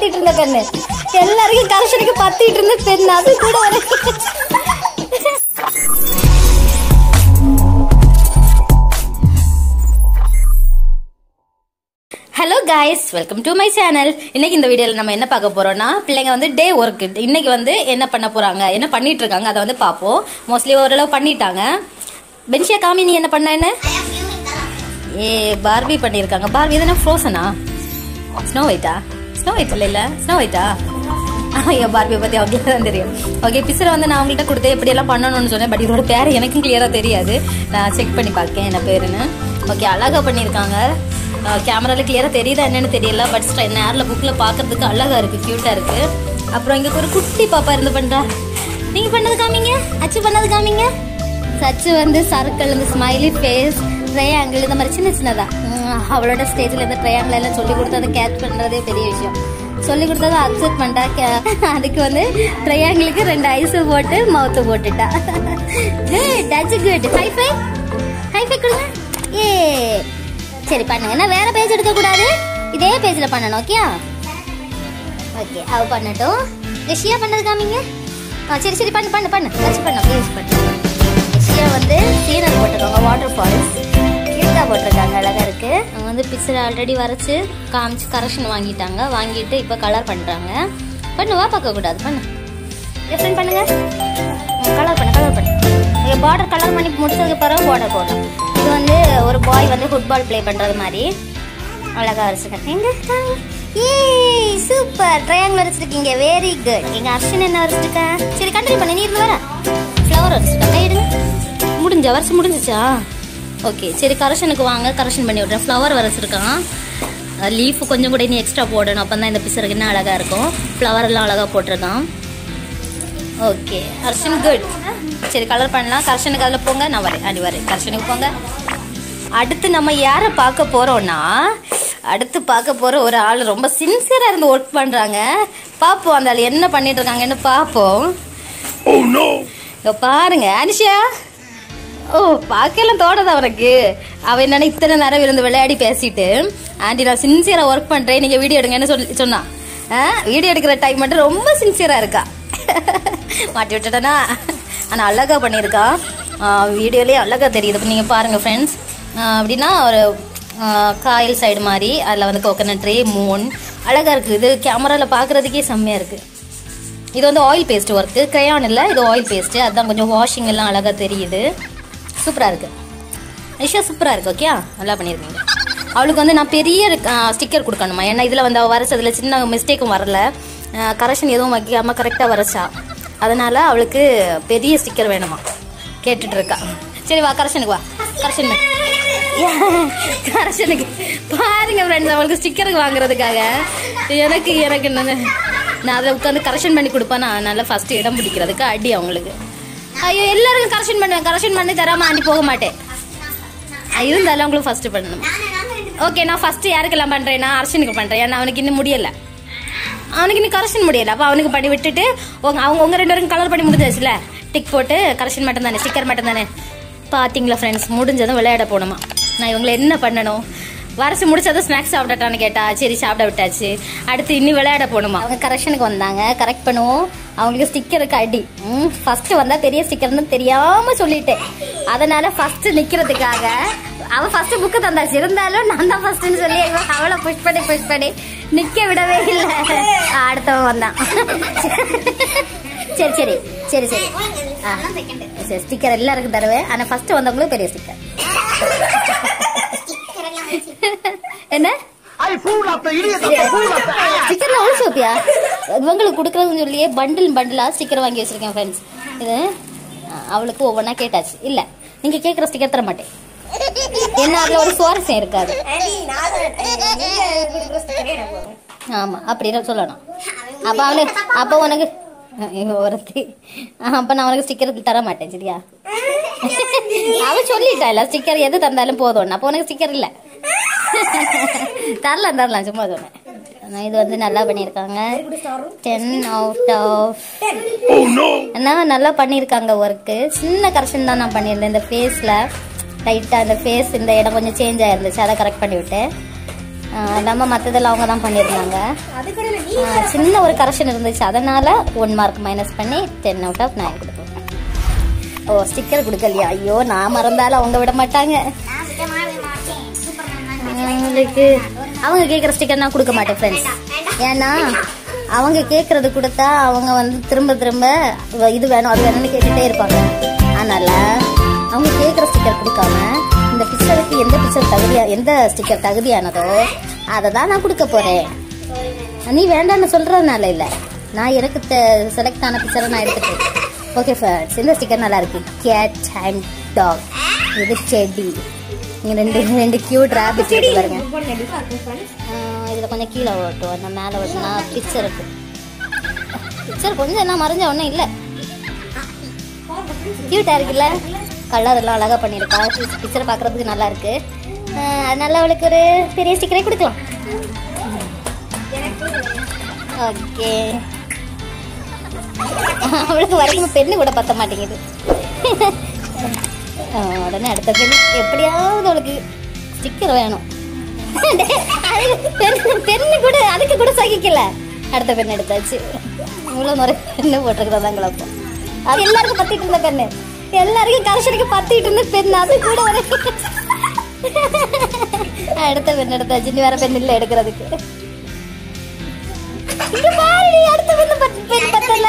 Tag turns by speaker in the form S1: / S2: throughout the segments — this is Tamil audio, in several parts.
S1: பத்திட்டு இருந்த பெண்ணு எல்லாருக்கும் கரெக்ஷனுக்கு பத்திட்டு இருந்த பெண் அது கூட ஒரு hello guys welcome to my channel இன்னைக்கு இந்த வீடியோல நம்ம என்ன பார்க்க போறோம்னா பிள்ளைங்க வந்து டே ஒர்க் இன்னைக்கு வந்து என்ன பண்ண போறாங்க என்ன பண்ணிட்டு இருக்காங்க அதை வந்து பார்ப்போம் மோஸ்ட்லி ஓரளவு பண்ணிட்டாங்க பென்ஷியா காமி நீ என்ன பண்ணேன்னு ஏ பார்பி பண்ணியிருக்காங்க பார்பி எதுனா ஃப்ரோசனா ஸ்னோ ஒயிட்டா ஸ்னோ ஒயிட் இல்லை இல்லை ஸ்னோ ஒயிட்டா ஐயோ பார்பியை பற்றி அவங்களுக்கு தான் தெரியும் ஓகே பிசரை வந்து நான் அவங்கள்ட்ட கொடுத்து எப்படியெல்லாம் பண்ணணும்னு சொன்னேன் பட் இதோட பேர் எனக்கும் கிளியராக தெரியாது நான் செக் பண்ணி பார்க்கேன் என்ன பேருன்னு ஓகே அழகாக பண்ணியிருக்காங்க கேமராவில் கிளியராக தெரியுதா என்னன்னு தெரியல பட் நேரில் புக்கில் பார்க்கறதுக்கு அழகாக இருக்குது க்யூட்டாக இருக்குது அப்புறம் இங்கே ஒரு குட்டி பாப்பா இருந்து பண்ணுறா நீங்கள் பண்ணது காமிங்க அச்சு பண்ணது காமிங்க சச்சு வந்து சர்க்கிள் இந்த ஸ்மைலி ஃபேஸ் ட்ரையாங்கிள் இந்த மாதிரி சின்ன சின்னதா உம், அவளோட ஸ்டேஜில் இந்த ட்ரையாங்கிள் எல்லாம் சொல்லி கொடுத்து அதை கேட்ச் பண்ணுறதே பெரிய விஷயம் சொல்லி கொடுத்ததை அக்செப்ட் பண்ணிட்டா கே- அதுக்கு வந்து ட்ரையாங்கிளுக்கு ரெண்டு ஐஸ் போட்டு மவுத்து போட்டுட்டா டச் குட் ஹைஃபை ஹைஃபை கொடுங்க ஏ சரி பண்ணுங்க என்ன வேற பேஜ் எடுக்க கூடாது இதே பேஜ்ல பண்ணணும் ஓகே ஓகே அவ பண்ணட்டும் ரிஷியா பண்ணது காமிங்க ஆ சரி சரி பண்ணு பண்ணு பண்ணு வச்சு பண்ணு ப்ளீஸ் பண்ணு ரிஷியா வந்து சீனரி போட்டிருக்காங்க வாட்டர் ஃபால்ஸ் கிட்டா போட்டிருக்காங்க அழகா இருக்கு அவங்க வந்து பிக்சர் ஆல்ரெடி வரைச்சு காமிச்சு கரெக்ஷன் வாங்கிட்டாங்க வாங்கிட்டு இப்போ கலர் பண்றாங்க பண்ணு வா பார்க்க கூடாது பண்ணு டிஃப்ரெண்ட் பண்ணுங்க கலர் பண்ணு கலர் பண்ணு பார்டர் கலர் பண்ணி முடிச்சதுக்கு பிறகு பார்டர் போடலாம் இது வந்து ஒரு பாய் வந்து ஃபுட்பால் ப்ளே பண்றது மாதிரி அழகா வரைச்சிருக்கேன் எங்க காமி. ஏய் சூப்பர் ட்ரையாங்கிள் வரைச்சிருக்கீங்க வெரி குட் எங்க அர்ஷன் என்ன வரைச்சிருக்கேன் சரி கண்டினியூ பண்ணு நீ இருந்து வர ஃப்ளவர் வரைச்சிருக்கேன் கை எடுங்க முடிஞ்ச வருஷம் முடிஞ்சிச்சா ஓகே சரி கரெக்ஷனுக்கு வாங்க கரெக்ஷன் பண்ணி விட்றேன் ஃப்ளவர் வரைச்சிருக்கான் லீஃப் கொஞ்சம் கூட இன்னும் எக்ஸ்ட்ரா போடணும் அப்போ தான் இந்த பிசருக்கு இன்னும் அழகாக இருக்கும் ஃப்ளவர் எல்லாம் அழகாக போட்டிருக்கான் ஓகே கரெக்ஷன் குட் சரி கலர் பண்ணலாம் கரெக்ஷனுக்கு அதில் போங்க நான் வரேன் அடி வரேன் கரெக்ஷனுக்கு போங்க அடுத்து நம்ம யாரை பார்க்க போறோம்னா அடுத்து பார்க்க போற ஒரு ஆள் ரொம்ப சின்சியரா இருந்து ஒர்க் பண்றாங்க பார்ப்போம் அந்த ஆள் என்ன பண்ணிட்டு இருக்காங்கன்னு பார்ப்போம் இங்க பாருங்க அனிஷா ஓ பார்க்கலாம் தோணுது அவனுக்கு அவன் என்னன்னா இத்தனை நேரம் இருந்து விளையாடி பேசிட்டு ஆண்டி நான் சின்சியரா ஒர்க் பண்றேன் நீங்க வீடியோ எடுங்கன்னு சொல்லி சொன்னான் வீடியோ எடுக்கிற டைம் மட்டும் ரொம்ப சின்சியரா இருக்கா மாட்டி விட்டுட்டனா ஆனா அழகா பண்ணியிருக்கான் வீடியோலயே அழகா தெரியுது இப்ப நீங்க பாருங்க ஃப்ரெண்ட்ஸ் அப்படின்னா ஒரு ஆஹ், காயல் சைடு மாதிரி அதில் வந்து கோகனட் ட்ரே மூன் அழகா இருக்கு இது கேமராவில் பார்க்கறதுக்கே செம்மையா இருக்கு இது வந்து ஆயில் பேஸ்ட் ஒர்க்கு க்ரையான் இல்லை இது ஆயில் பேஸ்ட் அதுதான் கொஞ்சம் வாஷிங் எல்லாம் அழகாக தெரியுது சூப்பராக இருக்கு ஐஷா சூப்பராக இருக்கு ஓகே நல்லா பண்ணியிருக்கீங்க அவளுக்கு வந்து நான் பெரிய ஸ்டிக்கர் கொடுக்கணுமா ஏன்னா இதில் வந்து அவள் வரைச்சதுல சின்ன மிஸ்டேக்கும் வரல கரெக்ஷன் எதுவும் வைக்காம கரெக்டாக வரைச்சா அதனால அவளுக்கு பெரிய ஸ்டிக்கர் வேணுமா கேட்டுட்டு இருக்கா சரி வா கரெக்ஷனுக்கு வா கரெக்ஷன் கரெக்ஷனுக்கு பாருங்க ஃப்ரெண்ட்ஸ் அவளுக்கு ஸ்டிக்கருக்கு வாங்குறதுக்காக எனக்கு எனக்கு என்னது நான் அதை உட்காந்து கரெக்ஷன் பண்ணி கொடுப்பேன் நான் நல்லா ஃபர்ஸ்ட் இடம் பிடிக்கிறதுக்கு அடி அவங்களுக்கு ஐயோ எல்லாருக்கும் கரெக்ஷன் பண்ணுவேன் கரெக்ஷன் பண்ணி தராம ஆண்டி போக மாட்டேன் அஹ் இருந்தாலும் அவங்களுக்கு ஃபர்ஸ்ட் பண்ணணும் ஓகே நான் ஃபர்ஸ்ட் யாருக்கெல்லாம் பண்றேன்னா அர்ஷனுக்கு பண்றேன் ஏன்னா அவனுக்கு இன்னும் முடியல அவனுக்கு இன்னும் கரெக்ஷன் முடியல அப்போ அவனுக்கு பண்ணி விட்டுட்டு உங்க அவங்க உங்க ரெண்டு பேரும் கலர் பண்ணி முடிஞ்சாச்சுல டிக் போட்டு கரெக்ஷன் மட்டும் தானே ஸ்டிக்கர் மட்டும் தானே பாத்தீங்களா ஃப்ரெண்ட்ஸ் முடிஞ்சதும் விளையாட போகணுமா நான் இவங்களை என்ன பண்ணணும் வரைச்சு முடிச்சதும் ஸ்நாக்ஸ் சாப்பிடட்டான்னு கேட்டா சரி சாப்பிட விட்டாச்சு அடுத்து இன்னி விளையாட போகணுமா அவங்க கரெக்ஷனுக்கு வந்தாங்க கரெக்ட் பண்ணுவோம் அவங்களுக்கு ஸ்டிக்கருக்கு அடி ஃபர்ஸ்ட் வந்தா பெரிய ஸ்டிக்கர்னு தெரியாம சொல்லிட்டேன் அதனால ஃபர்ஸ்ட் நிக்கிறதுக்காக அவ ஃபர்ஸ்ட் புக்கு தந்தாச்சு இருந்தாலும் நான் தான் ஃபர்ஸ்ட்னு சொல்லி இவ அவளை புஷ் பண்ணி புஷ் பண்ணி நிக்க விடவே இல்லை அடுத்தவன் வந்தான் சரி சரி சரி சரி ஆ, சரி ஸ்டிக்கர் எல்லாருக்கும் தருவேன் ஆனா ஃபர்ஸ்ட் வந்தவங்களுக்கு பெரிய ஸ்டிக்கர் என்ன
S2: I fool of the idiot of the fool of the
S1: ஸ்டிக்கர்ல ஒழிச்சு வைப்பியா இவங்களுக்கு கொடுக்குறதுன்னு சொல்லியே பண்டில் பண்டிலா ஸ்டிக்கர் வாங்கி வச்சிருக்கேன் ஃப்ரெண்ட்ஸ் இது ஆ, அவளுக்கு ஒவ்வொன்றா கேட்டாச்சு இல்ல நீங்க கேட்குற ஸ்டிக்கர் தர மாட்டேன் என்ன அதுல ஒரு சுவாரஸ்யம் இருக்காது ஆமா அப்படின்னு சொல்லணும் அப்ப அவனுக்கு அப்ப உனக்கு இவ ஒருத்தி அப்ப நான் உனக்கு ஸ்டிக்கர் தர மாட்டேன் சரியா அவ சொல்லிட்டால ஸ்டிக்கர் எது தந்தாலும் போதும் அப்ப உனக்கு ஸ்டிக்கர் இல்ல தரலாம் தரலாம் சும்மா சொன்னேன் ஆனா இது வந்து நல்லா பண்ணியிருக்காங்க டென் அவுட் ஆஃப் அண்ணா நல்லா பண்ணியிருக்காங்க ஒர்க்கு சின்ன கரெக்ஷன் தான் நான் பண்ணியிருந்தேன் இந்த ஃபேஸில் லைட்டாக இந்த ஃபேஸ் இந்த இடம் கொஞ்சம் சேஞ்ச் ஆயிருந்துச்சு அதை கரெக்ட் பண்ணி விட்டேன் ஆஹ் இல்லாமல் மற்றதெல்லாம் அவங்க தான் பண்ணியிருந்தாங்க ஆஹ், சின்ன ஒரு கரெக்ஷன் இருந்துச்சு அதனால ஒன் மார்க் மைனஸ் பண்ணி டென் அவுட் ஆஃப் நைன் கொடுப்போம் ஓ ஸ்டிக்கர் கொடுக்கலையா ஐயோ நான் மறந்தாலும் அவங்க விட மாட்டாங்க அவங்களுக்கு அவங்க கேட்குற ஸ்டிக்கர் நான் கொடுக்க மாட்டேன் ஃப்ரெண்ட்ஸ் ஏன்னா அவங்க கேட்கறது கொடுத்தா அவங்க வந்து திரும்ப திரும்ப வ- இது வேணும் அது வேணும்னு கேட்டுட்டே இருப்பாங்க அதனால அவங்க கேட்குற ஸ்டிக்கர் கொடுக்காம இந்த பிக்சருக்கு எந்த பிக்சர் தகுதியா எந்த ஸ்டிக்கர் தகுதியானதோ அதை தான் நான் கொடுக்க போறேன் நீ வேண்டாம்னு சொல்றதுனால இல்ல நான் எனக்கு செலக்ட் ஆன பிக்சரை நான் எடுத்துட்டேன் ஓகே ஃப்ரெண்ட்ஸ் இந்த ஸ்டிக்கர் நல்லா இருக்கு கேட் அண்ட் டாக் இது செடி இங்க ரெண்டு ரெண்டு கியூட் ரேபிட் இருக்கு பாருங்க ஆஹ் இதுல கொஞ்சம் கீழே ஓட்டும் அந்த மேலே ஓட்டுனா பிக்சர் இருக்கு பிக்சர் கொஞ்சம் எல்லாம் மறைஞ்ச ஒன்றும் இல்லை கியூட்டா இருக்குல்ல கலர் எல்லாம் அழகா பண்ணியிருக்கா பிக்சர் பார்க்கறதுக்கு நல்லா இருக்கு ஆஹ் அதனால அவளுக்கு ஒரு பெரிய ஸ்டிக்கரே கொடுக்கலாம் ஓகே அவளுக்கு வரைக்கும் பெண்ணு கூட பத்த மாட்டேங்குது ஆஹ் உடனே அடுத்த பெண் எப்படியாவது அவளுக்கு ஸ்டிக்கர் வேணும் பெண்ணு பெண்ணு கூட அதுக்கு கூட சகிக்கல அடுத்த பெண் எடுத்தாச்சு இவ்வளோ முறை பெண்ணு போட்டிருக்கிறதா குழப்பம் அது எல்லாருக்கும் பத்திட்டு இருந்த பெண்ணு எல்லாருக்கும் கரைசலுக்கு பத்திட்டு இருந்த பெண் அது கூட ஒரு அடுத்த பெண் எடுத்தாச்சு நீ வேற பெண் இல்லை எடுக்கிறதுக்கு இங்க பாருடி அடுத்த பெண் பத்- பெண் பத்தல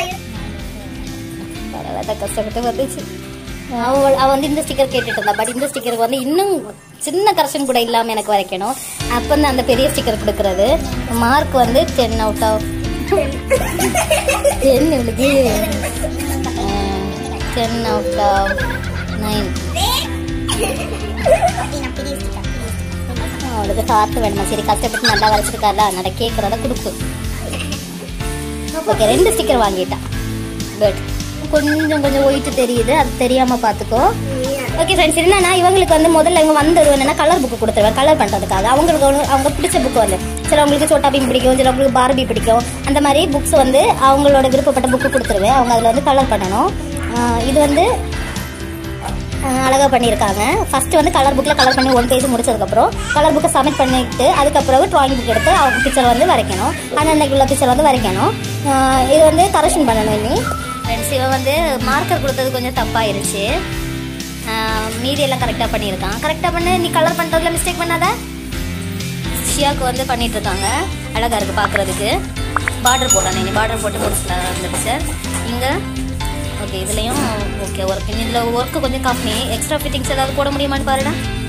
S1: பரவாயில்ல கஷ்டப்பட்டு வந்துச்சு அவள் அவ வந்து இந்த ஸ்டிக்கர் கேட்டுட்டு இருந்தா பட் இந்த ஸ்டிக்கருக்கு வந்து இன்னும் சின்ன கரெக்ஷன் கூட இல்லாம எனக்கு வரைக்கணும் அப்போ வந்து அந்த பெரிய ஸ்டிக்கர் கொடுக்கறது மார்க் வந்து டென் அவுட் ஆஃப் டென் இவளுக்கு டென் அவுட் ஆஃப் நைன் அவளுக்கு ஹார்ட் வேணுமா சரி கஷ்டப்பட்டு நல்லா வரைச்சிருக்கால அதனால கேட்கறத கொடுக்கு ஓகே ரெண்டு ஸ்டிக்கர் வாங்கிட்டான் குட் கொஞ்சம் கொஞ்சம் ஒயிட் தெரியுது அது தெரியாம பாத்துக்கோ ஓகே ஃப்ரெண்ட்ஸ் என்னன்னா இவங்களுக்கு வந்து முதல்ல இவங்க வந்தது என்னன்னா கலர் புக் கொடுத்துருவேன் கலர் பண்றதுக்காக அவங்களுக்கு ஒண்ணு- அவங்க பிடிச்ச புக் வந்து சிலவங்களுக்கு சோட்டா பீம் பிடிக்கும் சிலவங்களுக்கு பார்பி பிடிக்கும் அந்த மாதிரி புக்ஸ் வந்து அவங்களோட விருப்பப்பட்ட புக்கு கொடுத்துருவேன் அவங்க அதில் வந்து கலர் பண்ணணும் ஆஹ் இது வந்து அஹ் அழகா பண்ணியிருக்காங்க ஃபர்ஸ்ட் வந்து கலர் புக்கில் கலர் பண்ணி ஒன் பேஜ் முடிச்சதுக்கப்புறம் கலர் புக்கை சப்மிட் பண்ணிட்டு அதுக்கப்புறம் ட்ராயிங் புக் எடுத்து அவங்க பிக்சர் வந்து வரைக்கணும் அன்னன்னைக்கு உள்ள பிக்சர் வந்து வரைக்கணும் அஹ் இது வந்து கரெக்ஷன் பண்ணணும் இனி ஃப்ரெண்ட்ஸ் இவன் வந்து மார்க்கர் கொடுத்தது கொஞ்சம் தப்பாயிருச்சு அஹ் மீதி எல்லாம் கரெக்டாக பண்ணியிருக்கான் கரெக்டாக பண்ணு நீ கலர் பண்ணுறதுல மிஸ்டேக் பண்ணாத ஷியாக்கு வந்து பண்ணிட்டு இருக்காங்க அழகா இருக்கு பார்க்கறதுக்கு பார்டர் போடணும் இனி பார்டர் போட்டு முடிச்சிடலாம் இந்த பிக்சர் இங்கே ஓகே இதுலயும் ஓகே ஒர்க் இதில் ஒர்க்கு கொஞ்சம் கம்மி எக்ஸ்ட்ரா ஃபிட்டிங்ஸ் ஏதாவது போட முடியுமான்னு பாருடா